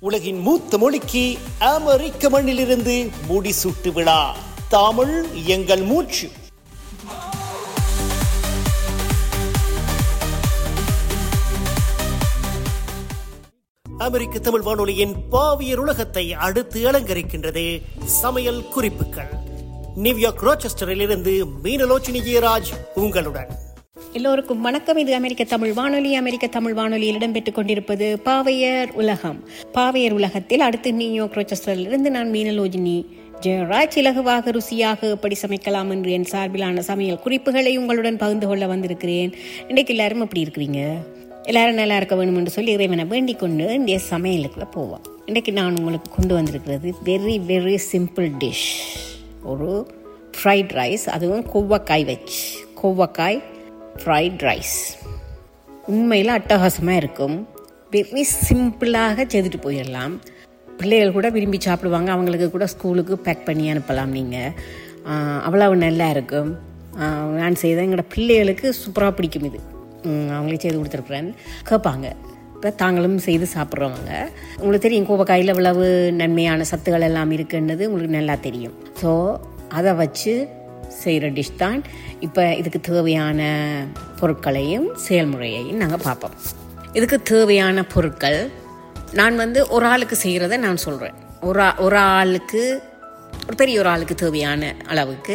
உலகின் மூத்த மொழிக்கு அமெரிக்க மண்ணிலிருந்து முடிசூட்டு விழா தமிழ் எங்கள் மூச்சு அமெரிக்க தமிழ் வானொலியின் பாவியர் உலகத்தை அடுத்து அலங்கரிக்கின்றது சமையல் குறிப்புகள் நியூயார்க் ரோச்செஸ்டரில் இருந்து மீனலோச்சினி ஜெயராஜ் உங்களுடன் எல்லோருக்கும் வணக்கம் இது அமெரிக்க தமிழ் வானொலி அமெரிக்க தமிழ் வானொலியில் இடம்பெற்றுக் கொண்டிருப்பது பாவையர் உலகம் பாவையர் உலகத்தில் அடுத்து நியூயார்க் ரோச்சஸ்டரில் இருந்து நான் மீனலோஜினி ஜெயராஜ் இலகுவாக ருசியாக எப்படி சமைக்கலாம் என்று என் சார்பிலான சமையல் குறிப்புகளை உங்களுடன் பகிர்ந்து கொள்ள வந்திருக்கிறேன் இன்றைக்கு எல்லாரும் எப்படி இருக்கிறீங்க எல்லாரும் நல்லா இருக்க வேணும் என்று சொல்லி இறைவனை வேண்டிக் கொண்டு இந்த சமையலுக்குள்ள போவோம் இன்றைக்கு நான் உங்களுக்கு கொண்டு வந்திருக்கிறது வெரி வெரி சிம்பிள் டிஷ் ஒரு ஃப்ரைட் ரைஸ் அதுவும் கொவ்வக்காய் வச்சு கொவ்வக்காய் ஃப்ரைட் ரைஸ் உண்மையில் அட்டகாசமாக இருக்கும் வெரி சிம்பிளாக செய்துட்டு போயிடலாம் பிள்ளைகள் கூட விரும்பி சாப்பிடுவாங்க அவங்களுக்கு கூட ஸ்கூலுக்கு பேக் பண்ணி அனுப்பலாம் நீங்கள் அவ்வளவு நல்லா இருக்கும் ஆஹ் நான் செய்த எங்களோட பிள்ளைகளுக்கு சூப்பராக பிடிக்கும் இது உம் அவங்களே செய்து கொடுத்துருக்குறேன் கேட்பாங்க இப்போ தாங்களும் செய்து சாப்பிட்றவங்க உங்களுக்கு தெரியும் கோவக்காயில் இவ்வளவு நன்மையான சத்துக்கள் எல்லாம் இருக்குன்றது உங்களுக்கு நல்லா தெரியும் ஸோ அதை வச்சு செய்கிற டிஷ் தான் இப்போ இதுக்கு தேவையான பொருட்களையும் செயல்முறையையும் நாங்கள் பார்ப்போம் இதுக்கு தேவையான பொருட்கள் நான் வந்து ஒரு ஆளுக்கு செய்கிறத நான் சொல்கிறேன் ஒரு ஆ- ஒரு ஆளுக்கு ஒரு பெரிய ஒரு ஆளுக்கு தேவையான அளவுக்கு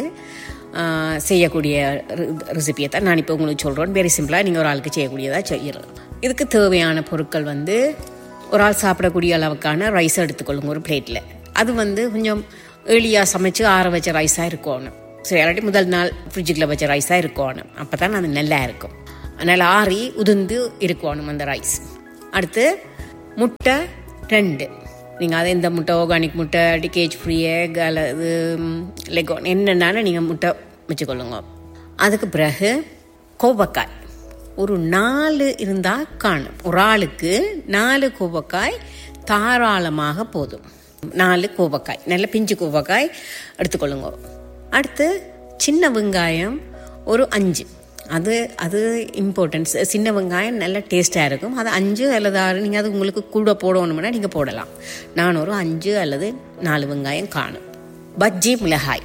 ஆஹ், செய்யக்கூடிய ரெசிபியை தான் நான் இப்போ உங்களுக்கு சொல்கிறேன் வெரி சிம்பிளாக நீங்கள் ஒரு ஆளுக்கு செய்யக்கூடியதாக செய்யலாம் இதுக்கு தேவையான பொருட்கள் வந்து ஒரு ஆள் சாப்பிடக்கூடிய அளவுக்கான ரைஸ் எடுத்துக்கொள்ளுங்க ஒரு பிளேட்டில் அது வந்து கொஞ்சம் ஏர்லியாக சமைச்சு ஆற வச்ச ரைஸாக இருக்கணும் சரி இல்லாட்டி முதல் நாள் ஃப்ரிட்ஜுக்குள்ள வச்ச ரைஸாக இருக்கணும் அப்போ தான் அது நல்லா இருக்கும் அதனால் ஆறி உதிர்ந்து இருக்கணும் அந்த ரைஸ் அடுத்து முட்டை ரெண்டு நீங்கள் அதை இந்த முட்டை ஆர்கானிக் முட்டை டிகேஜ் ஃப்ரீ எக் அல்லது லெகோன் என்னென்னாலும் நீங்கள் முட்டை வச்சுக்கொள்ளுங்க அதுக்கு பிறகு கோவக்காய் ஒரு நாலு இருந்தால் காணும் ஒரு ஆளுக்கு நாலு கோவக்காய் தாராளமாக போதும் நாலு கோவக்காய் நல்ல பிஞ்சு கோவக்காய் எடுத்துக்கொள்ளுங்க அடுத்து சின்ன வெங்காயம் ஒரு அஞ்சு அது அது இம்பார்ட்டன்ஸ் சின்ன வெங்காயம் நல்ல டேஸ்ட்டாக இருக்கும் அது அஞ்சு அல்லது ஆறு நீங்கள் அது உங்களுக்கு கூட போடணும்னா நீங்கள் போடலாம் நான் ஒரு அஞ்சு அல்லது நாலு வெங்காயம் காணும் பஜ்ஜி மிளகாய்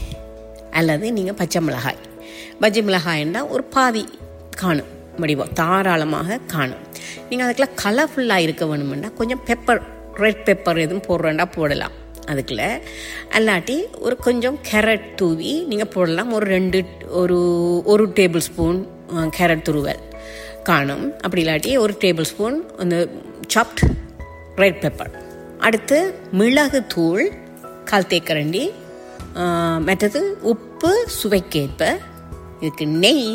அல்லது நீங்கள் பச்சை மிளகாய் பஜ்ஜி மிளகாய்னா ஒரு பாதி காணும் வடிவம் தாராளமாக காணும் நீங்கள் அதுக்குள்ள கலர்ஃபுல்லாக இருக்க வேணுமெண்டா கொஞ்சம் பெப்பர் ரெட் பெப்பர் எதுவும் போடுறேன்டா போடலாம் அதுக்குள்ள அல்லாட்டி ஒரு கொஞ்சம் கேரட் தூவி நீங்கள் போடலாம் ஒரு ரெண்டு ஒரு ஒரு டேபிள் ஸ்பூன் கேரட் துருவல் காணும் அப்படி இல்லாட்டி ஒரு டேபிள் ஸ்பூன் அந்த சாப்ட் ரெட் பெப்பர் அடுத்து மிளகு தூள் கால் தேக்கரண்டி ஆஹ், மற்றது உப்பு சுவைக்கேற்ப இதுக்கு நெய்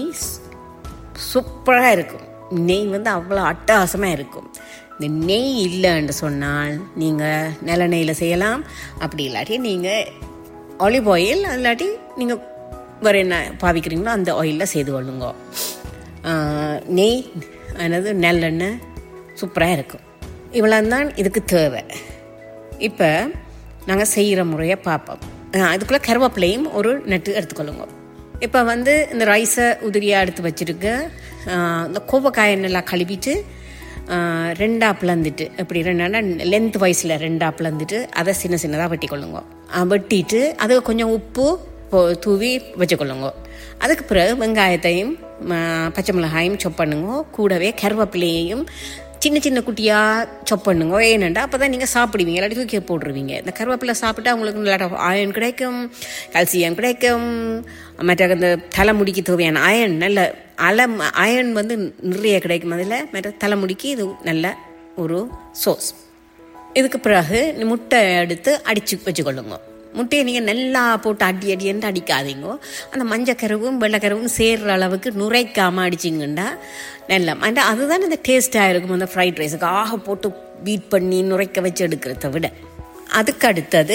சூப்பராக இருக்கும் நெய் வந்து அவ்வளோ அட்டகாசமாக இருக்கும் இந்த நெய் இல்லைன்னு சொன்னால் நீங்கள் நிலநெய்யில் செய்யலாம் அப்படி இல்லாட்டி நீங்கள் ஆலிவ் ஆயில் இல்லாட்டி நீங்கள் வேறு என்ன பாவிக்கிறீங்களோ அந்த ஆயிலில் செய்து கொள்ளுங்க ஆஹ், நெய் அதாவது நல்லெண்ணெய் சூப்பராக இருக்கும் இவ்வளோ தான் இதுக்கு தேவை இப்போ நாங்கள் செய்கிற முறையை பார்ப்போம் அதுக்குள்ளே கருவேப்பிலையும் ஒரு நட்டு எடுத்துக்கொள்ளுங்க இப்போ வந்து இந்த ரைஸை உதிரியாக எடுத்து வச்சுருக்க இந்த கோவக்காயை நல்லா கழுவிட்டு ஆஹ், ரெண்டா பிளந்துட்டு எப்படி ரெண்டா லென்த் வைஸில் ரெண்டா பிளந்துட்டு அதை சின்ன சின்னதாக வெட்டிக்கொள்ளுங்க ஆஹ், வெட்டிட்டு அதுக்கு கொஞ்சம் உப்பு போ- தூவி வச்சுக்கொள்ளுங்க அதுக்கு பிறகு வெங்காயத்தையும் ஆஹ், பச்சை மிளகாயும் சொப் பண்ணுங்க கூடவே கருவேப்பிலையையும் சின்ன சின்ன குட்டியாக சொப் பண்ணுங்க ஏனண்டா அப்போ தான் நீங்கள் சாப்பிடுவீங்க இல்லாட்டி தூக்கி போட்டுருவீங்க இந்த கருவேப்பிலை சாப்பிட்டா உங்களுக்கு நல்ல அயன் கிடைக்கும் கால்சியம் கிடைக்கும் மற்ற அந்த தலைமுடிக்கு தேவையான அயன் நல்ல அலம் அயன் வந்து நிறைய கிடைக்கும் அதில் மற்ற தலைமுடிக்கு இது நல்ல ஒரு சோர்ஸ் இதுக்கு பிறகு இந்த முட்டை எடுத்து அடித்து வச்சுக்கொள்ளுங்க முட்டையை நீங்கள் நல்லா போட்டு அடி அடின்னு அடிக்காதீங்க அந்த மஞ்சக்கருவும் வெள்ளைக்கருவும் சேர்ற அளவுக்கு நுரைக்காமல் அடிச்சிங்கண்டா நல்லா அந்த அதுதான் இந்த டேஸ்ட்டாக இருக்கும் அந்த ஃப்ரைட் ரைஸுக்கு ஆக போட்டு பீட் பண்ணி நுரைக்க வச்சு எடுக்கிறத விட அதுக்கு அடுத்தது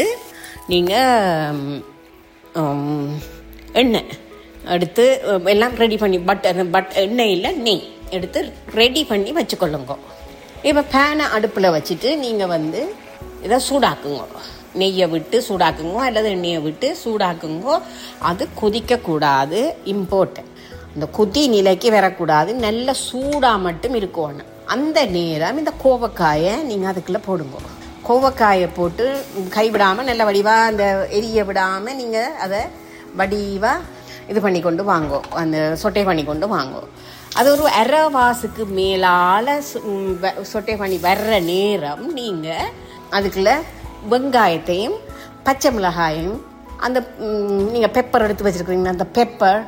நீங்கள் எண்ணெய் எடுத்து அஹ், எல்லாம் ரெடி பண்ணி பட்டர் பட் எண்ணெயில் நெய் எடுத்து ரெடி பண்ணி வச்சுக்கொள்ளுங்க இப்போ பேனை அடுப்பில் வச்சுட்டு நீங்கள் வந்து இதை சூடாக்குங்க நெய்யை விட்டு சூடாக்குங்க அல்லது எண்ணெயை விட்டு சூடாக்குங்க அது கொதிக்கக்கூடாது இம்பார்ட்டன்ட் இந்த கொதி நிலைக்கு வரக்கூடாது நல்ல சூடாக மட்டும் இருக்கணும் அந்த நேரம் இந்த கோவக்காயை நீங்கள் அதுக்குள்ளே போடுங்க கோவக்காயை போட்டு கைவிடாமல் நல்ல வடிவாக அந்த எரிய விடாமல் நீங்கள் அதை வடிவாக இது பண்ணி கொண்டு வாங்கோ அந்த சொட்டை பண்ணி கொண்டு வாங்கோ அது ஒரு அரை வாசுக்கு மேலால் சொட்டை பண்ணி வர்ற நேரம் நீங்கள் அதுக்குள்ள வெங்காயத்தையும் பச்சை மிளகாயும் அந்த நீங்கள் பெப்பர் எடுத்து வச்சுருக்கிறீங்க அந்த பெப்பர்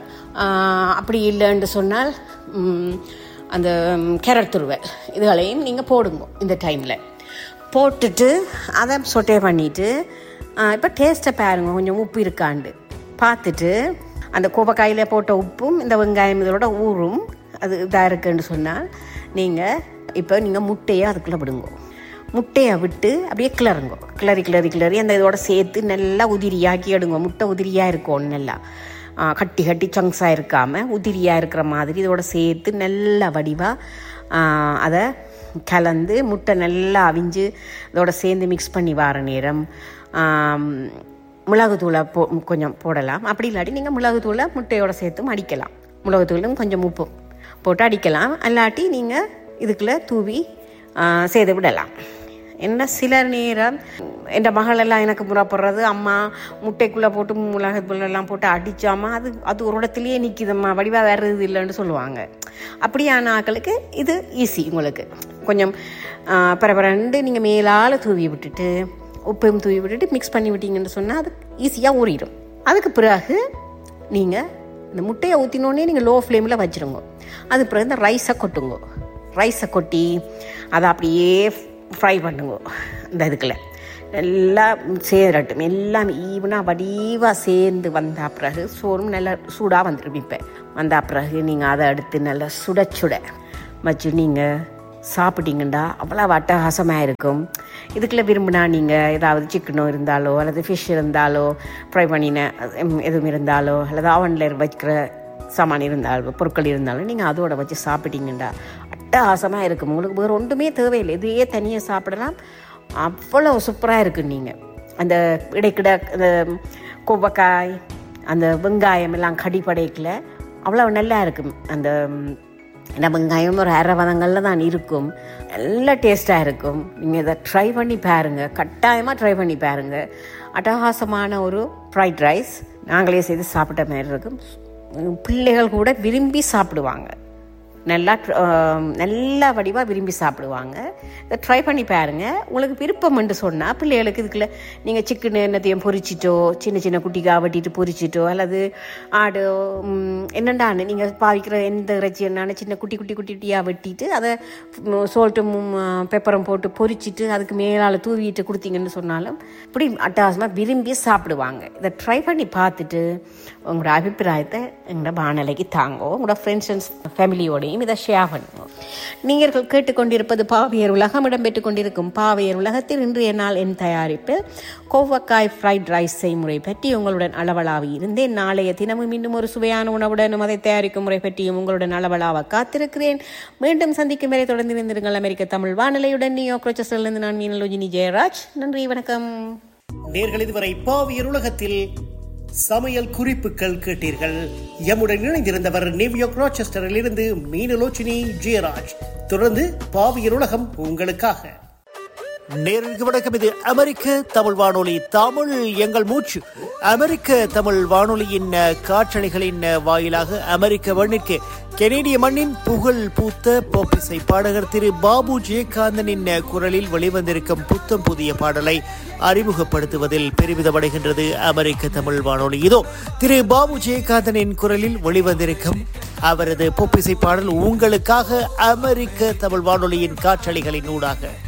அப்படி இல்லைன்னு சொன்னால் ம், அந்த கேரட் துருவல் இதுகளையும் நீங்கள் போடுங்க இந்த டைமில் போட்டுட்டு அதை சொட்டே பண்ணிவிட்டு இப்போ டேஸ்ட்டை பாருங்க கொஞ்சம் உப்பு இருக்காண்டு பார்த்துட்டு அந்த கோபக்காயில் போட்ட உப்பும் இந்த வெங்காயம் இதோட ஊறும் அது இதாக இருக்குன்னு சொன்னால் நீங்கள் இப்போ நீங்கள் முட்டையை அதுக்குள்ளே விடுங்க முட்டையை விட்டு அப்படியே கிளறுங்க கிளறி கிளறி கிளறி அந்த இதோட சேர்த்து நல்லா உதிரியாக்கி எடுங்க முட்டை உதிரியாக இருக்கும் நல்லா ஆ, கட்டி கட்டி சங்ஸாக இருக்காமல் உதிரியாக இருக்கிற மாதிரி இதோட சேர்த்து நல்ல வடிவாக அதை கலந்து முட்டை நல்லா அவிஞ்சு இதோட சேர்ந்து மிக்ஸ் பண்ணி வர நேரம் ஆம், மிளகுத்தூளை போ கொஞ்சம் போடலாம் அப்படி இல்லாட்டி நீங்கள் மிளகுத்தூளை முட்டையோட சேர்த்தும் அடிக்கலாம் மிளகுத்தூளும் கொஞ்சம் உப்பும் போட்டு அடிக்கலாம் இல்லாட்டி நீங்கள் இதுக்குள்ளே தூவி ஆ, செய்து விடலாம் என்ன சில நேரம் என் மகளெல்லாம் எனக்கு முறைப்படுறது அம்மா முட்டைக்குள்ளே போட்டு மிளகு எல்லாம் போட்டு அடிச்சாமா அது அது ஒரு இடத்துலையே நிற்கிதம்மா வடிவாக வர்றது இல்லைன்னு சொல்லுவாங்க அப்படியான ஆட்களுக்கு இது ஈஸி உங்களுக்கு கொஞ்சம் பரபரண்டு நீங்கள் மேலால் தூவி விட்டுட்டு உப்பையும் தூவி விட்டுட்டு மிக்ஸ் பண்ணி விட்டீங்கன்னு சொன்னால் அது ஈஸியாக ஊறிடும் அதுக்கு பிறகு நீங்கள் இந்த முட்டையை ஊற்றினோடனே நீங்கள் லோ ஃப்ளேமில் வச்சுருங்க அது பிறகு இந்த ரைஸை கொட்டுங்க ரைஸை கொட்டி அதை அப்படியே ஃப்ரை பண்ணுங்க இந்த இதுக்குள்ள எல்லாம் சேரட்டும் எல்லாம் ஈவனாக வடிவாக சேர்ந்து வந்த பிறகு சோறும் நல்லா சூடாக வந்துடும் இப்போ வந்த பிறகு நீங்கள் அதை எடுத்து நல்லா சுட சுட வச்சு நீங்கள் சாப்பிட்டீங்கண்டா அவ்வளோ அட்டகாசமாக இருக்கும் இதுக்குள்ளே விரும்பினா நீங்கள் ஏதாவது சிக்கனோ இருந்தாலோ அல்லது ஃபிஷ் இருந்தாலோ ஃப்ரை பண்ணின உம், எதுவும் இருந்தாலோ அல்லது அவனில் வைக்கிற சாமான் இருந்தாலும் பொருட்கள் இருந்தாலும் நீங்கள் அதோட வச்சு சாப்பிட்டீங்கண்டா அட்டகாசமாக இருக்கும் உங்களுக்கு வேறு ஒன்றுமே தேவையில்லை இதையே தனியாக சாப்பிடலாம் அவ்வளோ சூப்பராக இருக்கும் நீங்கள் அந்த இடைக்கிட அந்த கோவக்காய் அந்த வெங்காயம் எல்லாம் கடிப்படைக்கில் அவ்வளோ நல்லா இருக்கும் அந்த ம், இந்த வெங்காயம் ஒரு அரை வதங்களில் தான் இருக்கும் நல்ல டேஸ்ட்டாக இருக்கும் நீங்கள் இதை ட்ரை பண்ணி பாருங்கள் கட்டாயமாக ட்ரை பண்ணி பாருங்கள் அட்டகாசமான ஒரு ஃப்ரைட் ரைஸ் நாங்களே செய்து சாப்பிட்ட மாதிரி இருக்கும் பிள்ளைகள் கூட விரும்பி சாப்பிடுவாங்க நல்லா ஆஹ், நல்ல வடிவாக விரும்பி சாப்பிடுவாங்க இதை ட்ரை பண்ணி பாருங்க உங்களுக்கு விருப்பம் என்று சொன்னால் பிள்ளைகளுக்கு இதுக்குள்ள நீங்கள் சிக்கன் என்னத்தையும் பொரிச்சிட்டோ சின்ன சின்ன குட்டிக்காக வெட்டிட்டு பொரிச்சிட்டோ அல்லது ஆடு ம், என்னண்டான்னு நீங்கள் பாவிக்கிற எந்த இறைச்சி என்னான்னு சின்ன குட்டி குட்டி குட்டி குட்டியாக வெட்டிட்டு அதை சோல்ட்டும் பெப்பரும் போட்டு பொரிச்சிட்டு அதுக்கு மேலால் தூவிட்டு கொடுத்தீங்கன்னு சொன்னாலும் இப்படி அட்டகாசமாக விரும்பி சாப்பிடுவாங்க இதை ட்ரை பண்ணி பார்த்துட்டு உங்களோட அபிப்பிராயத்தை எங்களோட வானலைக்கு தாங்கோ உங்களோட ஃப்ரெண்ட்ஸ் அண்ட் ஃபேமிலியோடையும் இதை ஷேர் பண்ணுங்க நீங்கள் கேட்டுக்கொண்டிருப்பது பாவையர் உலகம் இடம்பெற்றுக் கொண்டிருக்கும் பாவையர் உலகத்தில் இன்றைய நாள் என் தயாரிப்பில் கோவக்காய் ஃப்ரைட் ரைஸ் செய்முறை பற்றி உங்களுடன் அளவலாவி இருந்தேன் நாளைய தினமும் இன்னும் ஒரு சுவையான உணவுடனும் அதை தயாரிக்கும் முறை பற்றியும் உங்களுடன் அளவலாவ காத்திருக்கிறேன் மீண்டும் சந்திக்கும் வரை தொடர்ந்து இருந்திருங்கள் அமெரிக்க தமிழ் வானிலையுடன் நியூயார்க் ரோச்சஸ்டரிலிருந்து நான் மீனலோஜினி ஜெயராஜ் நன்றி வணக்கம் நேர்கள் இதுவரை பாவியர் உலகத்தில் சமையல் குறிப்புகள் கேட்டீர்கள் எம்முடன் இணைந்திருந்தவர் நியூயார்க் ராச்செஸ்டரில் இருந்து மீனலோச்சினி ஜெயராஜ் தொடர்ந்து பாவியர் உலகம் உங்களுக்காக நேருக்கு வணக்கம் இது அமெரிக்க தமிழ் வானொலி தமிழ் எங்கள் மூச்சு அமெரிக்க தமிழ் வானொலியின் அஹ், காற்றலைகளின் அஹ், வாயிலாக அமெரிக்க மண்ணிற்கு கெனேடிய மண்ணின் புகழ் பூத்த போப்பிசை பாடகர் திரு பாபு ஜெயகாந்தனின் அஹ், குரலில் வெளிவந்திருக்கும் புத்தம் புதிய பாடலை அறிமுகப்படுத்துவதில் பெருமிதமடைகின்றது அமெரிக்க தமிழ் வானொலி இதோ திரு பாபு ஜெயகாந்தனின் குரலில் வெளிவந்திருக்கும் அவரது பொப்பிசை பாடல் உங்களுக்காக அமெரிக்க தமிழ் வானொலியின் காற்றலைகளின் ஊடாக